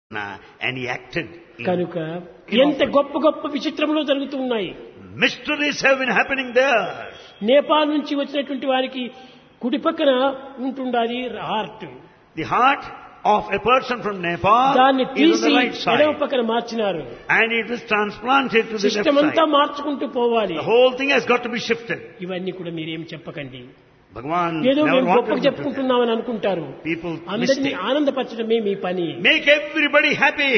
uh, and he acted. in- కనుక ఎంత గొప్ప గొప్ప విచిత్రములు జరుగుతూ ఉన్నాయి Mysteries have been happening there. Nepal నుంచి వచ్చినటువంటి వారికి కుడి పక్కన ఉంటుండాలి heart The heart of a person from Nepal దాన్ని is on తీసి the right ఎడమ side. పక్కన మార్చినారు And it is transplanted to the left system అంతా side. మార్చుకుంటూ పోవాలి The whole thing has got to be shifted. ఇవన్నీ కూడా మీరేం చెప్పకండి Bhagavan ఏదో never మేము wanted గొప్పగా to do that. చెప్పుకుంటున్నామని అనుకుంటారు People అందరినీ mistake. ఆనందపరచడమే మీ పని Make everybody happy.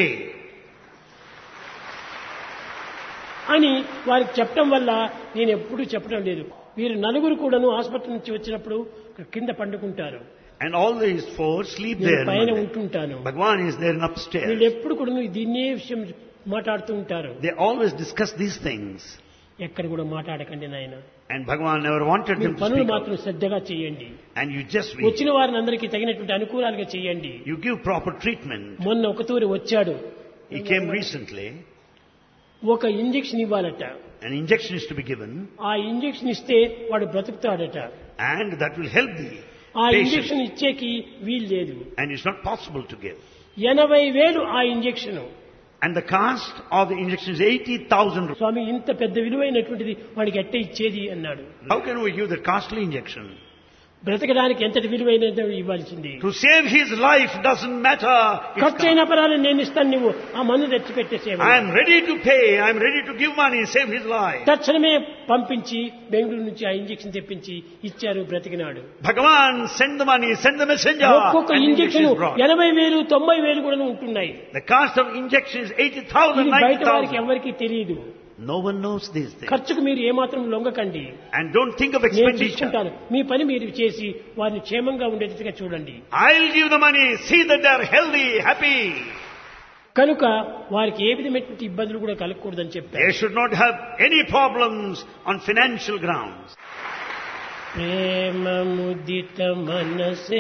అని వారికి చెప్పడం వల్ల నేను ఎప్పుడూ చెప్పడం లేదు వీరు నలుగురు కూడాను ఆసుపత్రి నుంచి వచ్చినప్పుడు కింద పండుకుంటారు And all these four sleep నేను there. పైన Monday. ఉంటుంటాను Bhagavan is there in వీళ్ళు upstairs. ఎప్పుడు కూడా దీన్నే విషయం మాట్లాడుతూ ఉంటారు They always discuss these things. ఎక్కడ కూడా మాట్లాడకండి నాయన And Bhagavan never wanted మీరు them to పనులు speak మాత్రం out. శ్రద్ధగా చేయండి And you just read. వచ్చిన వారిని అందరికీ తగినటువంటి అనుకూలాలుగా చేయండి You give proper treatment. మొన్న ఒక తూరి వచ్చాడు He came recently. ఒక ఇంజెక్షన్ ఇవ్వాలట An injection is to be given. ఆ ఇంజెక్షన్ ఇస్తే వాడు బ్రతుకుతాడట And that will help the ఆ patient. ఇంజెక్షన్ ఇచ్చేకి వీలు లేదు And it's not possible to give. ఎనభై వేలు ఆ injection And the cost of the injection is 80,000 rupees. స్వామి ఇంత పెద్ద విలువైనటువంటిది వాడికి ఎట్ట ఇచ్చేది అన్నాడు How can we give that costly injection? బ్రతకడానికి ఎంతటి విలువైనది ఇవ్వాల్సింది To save his life doesn't matter. It's ఖర్చు అయిన పరాలు నేను ఇస్తాను నువ్వు ఆ మందు తెచ్చి పెట్టేసేవా I am ready to pay. I am ready to give money, save his life. తక్షణమే పంపించి బెంగళూరు నుంచి ఆ ఇంజెక్షన్ తెప్పించి ఇచ్చారు బ్రతికినాడు Bhagavan, send the money, send the messenger. ఒక్కొక్క and injection injection is brought. ఎనభై వేలు తొంభై వేలు కూడా ఉంటున్నాయి The cost of injection is 80,000, ఇది బయట వారికి 90,000. ఎవరికి తెలియదు No one knows these things. ఖర్చుకు మీరు ఏమాత్రం లొంగకండి And don't think of నేను expenditure. చూసుకుంటాను మీ పని మీరు చేసి వారిని క్షేమంగా ఉండేట్టుగా చూడండి I'll give the money. See that they're healthy, happy. కనుక వారికి ఏ విధమైనటువంటి ఇబ్బందులు కూడా కలగకూడదని చెప్పారు They should not have any problems on financial grounds. ప్రేమ ముదిత మనసే